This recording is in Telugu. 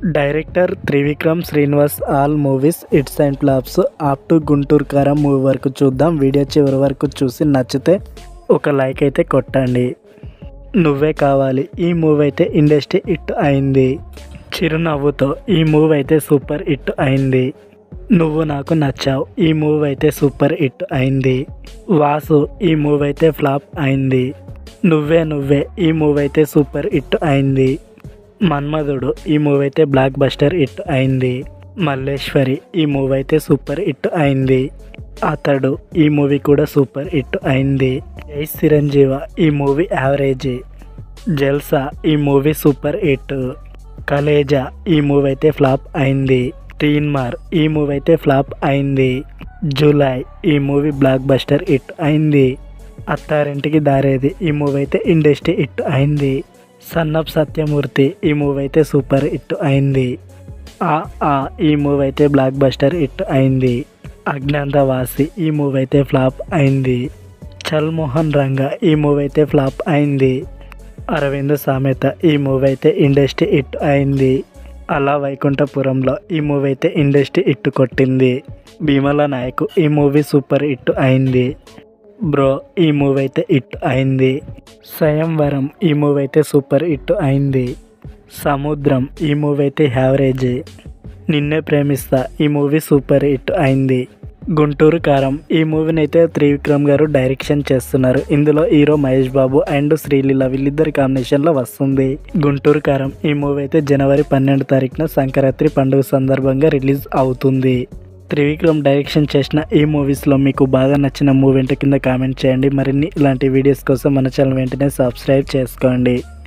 director Trivikram Srinivas all movies hits and flops up to Guntur Kaaram movie వరకు చూద్దాం వీడియో చివరి వరకు చూసి నచ్చితే ఒక లైక్ అయితే కొట్టండి నువ్వే కావాలి ఈ మూవీ అయితే ఇండస్ట్రీ హిట్ అయింది చిరునవ్వుతో ఈ మూవీ అయితే సూపర్ హిట్ అయింది నువ్వు నాకు నచ్చావు ఈ మూవీ అయితే సూపర్ హిట్ అయింది వాసు ఈ మూవీ అయితే ఫ్లాప్ అయింది నువ్వే నువ్వే ఈ మూవీ అయితే సూపర్ హిట్ అయింది మన్మధుడు ఈ మూవీ అయితే బ్లాక్ బస్టర్ హిట్ అయింది మల్లేశ్వరి ఈ మూవీ అయితే సూపర్ హిట్ అయింది అతడు ఈ మూవీ కూడా సూపర్ హిట్ అయింది జై చిరంజీవ ఈ మూవీ యావరేజ్ జల్సా ఈ మూవీ సూపర్ హిట్ కలేజా ఈ మూవీ అయితే ఫ్లాప్ అయింది తీన్మార్ ఈ మూవీ అయితే ఫ్లాప్ అయింది జూలై ఈ మూవీ బ్లాక్ బస్టర్ హిట్ అయింది అత్తారింటికి దారేది ఈ మూవీ అయితే ఇండస్ట్రీ హిట్ అయింది సన్నప్ సత్యమూర్తి ఈ మూవీ అయితే సూపర్ హిట్ అయింది ఆ ఆ ఈ మూవీ అయితే బ్లాక్ బస్టర్ హిట్ అయింది అజ్ఞాంతవాసి ఈ మూవీ అయితే ఫ్లాప్ అయింది చల్ మోహన్ రంగ ఈ మూవీ అయితే ఫ్లాప్ అయింది అరవింద్ సామెత ఈ మూవీ అయితే ఇండస్ట్రీ హిట్ అయింది అలా వైకుంఠపురంలో ఈ మూవీ అయితే ఇండస్ట్రీ హిట్ కొట్టింది భీమల నాయకు ఈ మూవీ సూపర్ హిట్ అయింది బ్రో ఈ మూవీ అయితే హిట్ అయింది స్వయంవరం ఈ మూవీ అయితే సూపర్ హిట్ అయింది సముద్రం ఈ మూవీ అయితే యావరేజ్ నిన్నే ప్రేమిస్తా ఈ మూవీ సూపర్ హిట్ అయింది గుంటూరు కారం ఈ మూవీని అయితే త్రివిక్రమ్ గారు డైరెక్షన్ చేస్తున్నారు ఇందులో హీరో మహేష్ బాబు అండ్ శ్రీలీల వీళ్ళిద్దరి కాంబినేషన్లో వస్తుంది గుంటూరు కారం ఈ మూవీ అయితే జనవరి పన్నెండు తారీఖున సంక్రాంతి పండుగ సందర్భంగా రిలీజ్ అవుతుంది త్రివిక్రమ్ డైరెక్షన్ చేసిన ఈ మూవీస్లో మీకు బాగా నచ్చిన మూవీ ఏంటో కింద కామెంట్ చేయండి మరిన్ని ఇలాంటి వీడియోస్ కోసం మన ఛానల్ వెంటనే సబ్స్క్రైబ్ చేసుకోండి